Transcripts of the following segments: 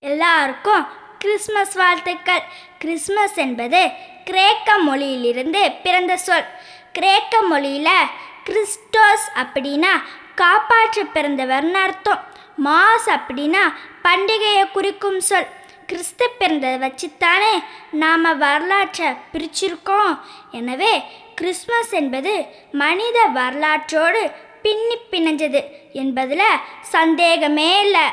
எல்லாருக்கும் கிறிஸ்மஸ் வாழ்த்துக்கள் கிறிஸ்மஸ் என்பது கிரேக்க மொழியிலிருந்து பிறந்த சொல் கிரேக்க மொழியில் கிறிஸ்டோஸ் அப்படின்னா காப்பாற்ற பிறந்தவர்னு அர்த்தம் மாஸ் அப்படின்னா பண்டிகையை குறிக்கும் சொல் கிறிஸ்து பிறந்ததை வச்சுத்தானே நாம் வரலாற்றை பிரிச்சிருக்கோம் எனவே கிறிஸ்மஸ் என்பது மனித வரலாற்றோடு பின்னி பிணைஞ்சது என்பதில் சந்தேகமே இல்லை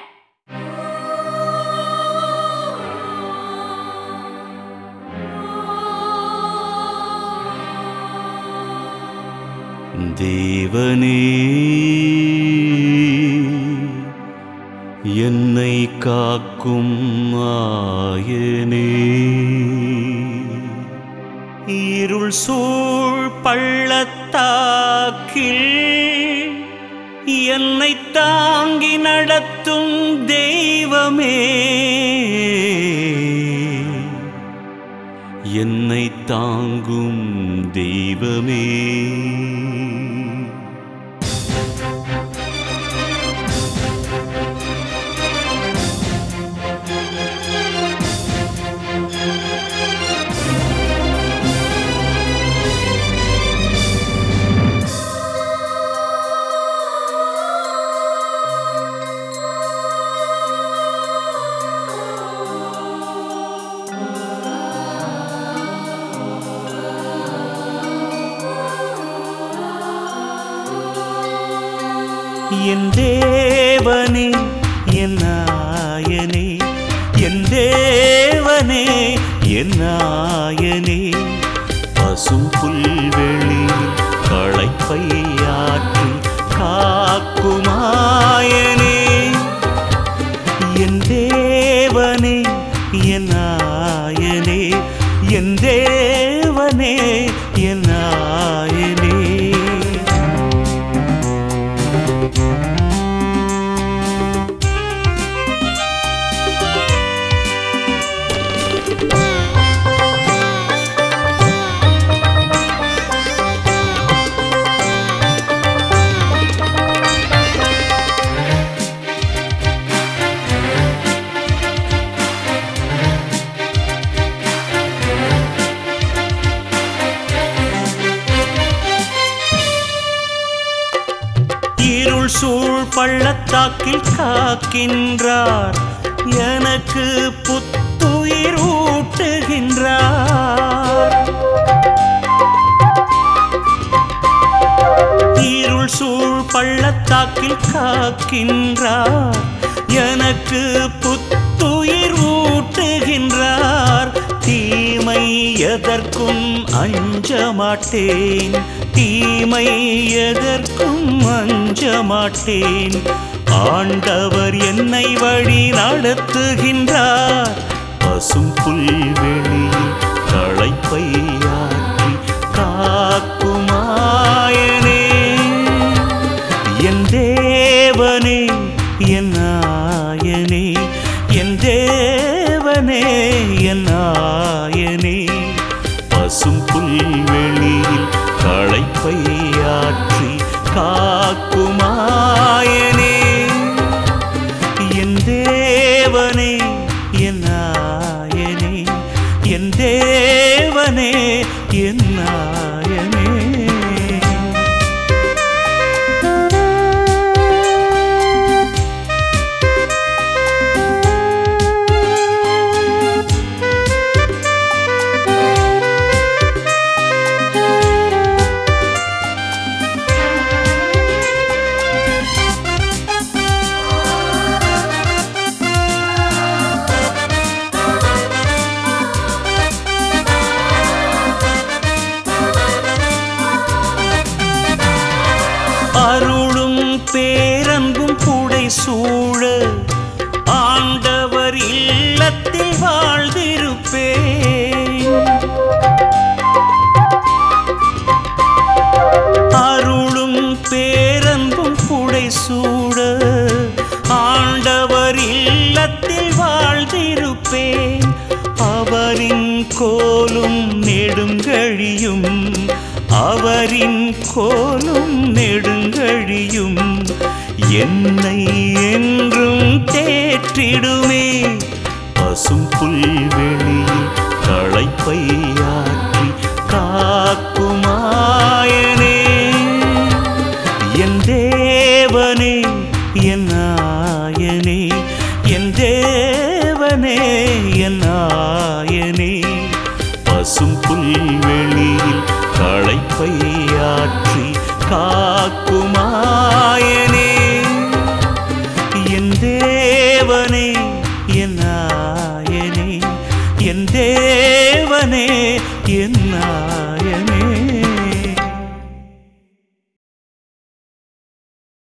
தேவனே என்னை காக்கும் ஆயனே இருள் சூழ் பள்ளத்தாக்கில் என்னை தாங்கி நடத்தும் தெய்வமே என்னை தாங்கும் தெய்வமே என் தேவனே என் நாயனே என் தேவனே என் நாயனே பசும் புல்வெளியில் களைப்பை ஆற்றி காக்குமாயனே என் தேவனே என் நாயனே என் தேவனே என் நாயனே இருள் சூழ் பள்ளத்தாக்கில் காக்கின்றார் எனக்கு புத்துயிர் ஊட்டுகின்றார் இருள் சூழ் பள்ளத்தாக்கில் காக்கின்றார் எனக்கு புத்துயிர் ஊட்டுகின்றார் தீமை எதற்கும் அஞ்ச மாட்டேன் தீமை எதற்கும் அஞ்ச மாட்டேன் ஆண்டவர் என்னை வழி நடத்துகின்றார் பசும் புல்வெளியில் களைப்பை ஆற்றி காக்குமாயனே என் தேவனே என் நாயனே என் தேவனே என் நாயனே பசும் புல்வெளியில் களைப்பை ஆற்றி காக்குமாயனே என் தேவனே என் நாயனே என் தேவனே என் நாயனே அருளும் பேரன்பும் புடை சூழ ஆண்டவர் இல்லத்தில் வாழ்ந்திருப்பேன் அருளும் பேரன்பும் புடை சூழ ஆண்டவர் இல்லத்தில் வாழ்ந்திருப்பேன் அவரின் கோலும் நெடுங்கழியும் அவரின் கோலும் நெடுங்கழியும் என்னை என்றும் தேற்றிடுமே பசும் புல்வெளியில் களைப்பையாற்றி காக்குமாயனே என் தேவனே என் நாயனே என் தேவனே என் நாயனே பசும் புல்வெளியில் களைப்பையாற்றி காக்குமாயனே என் தேவனே என் நாயனே என் தேவனே என் நாயனே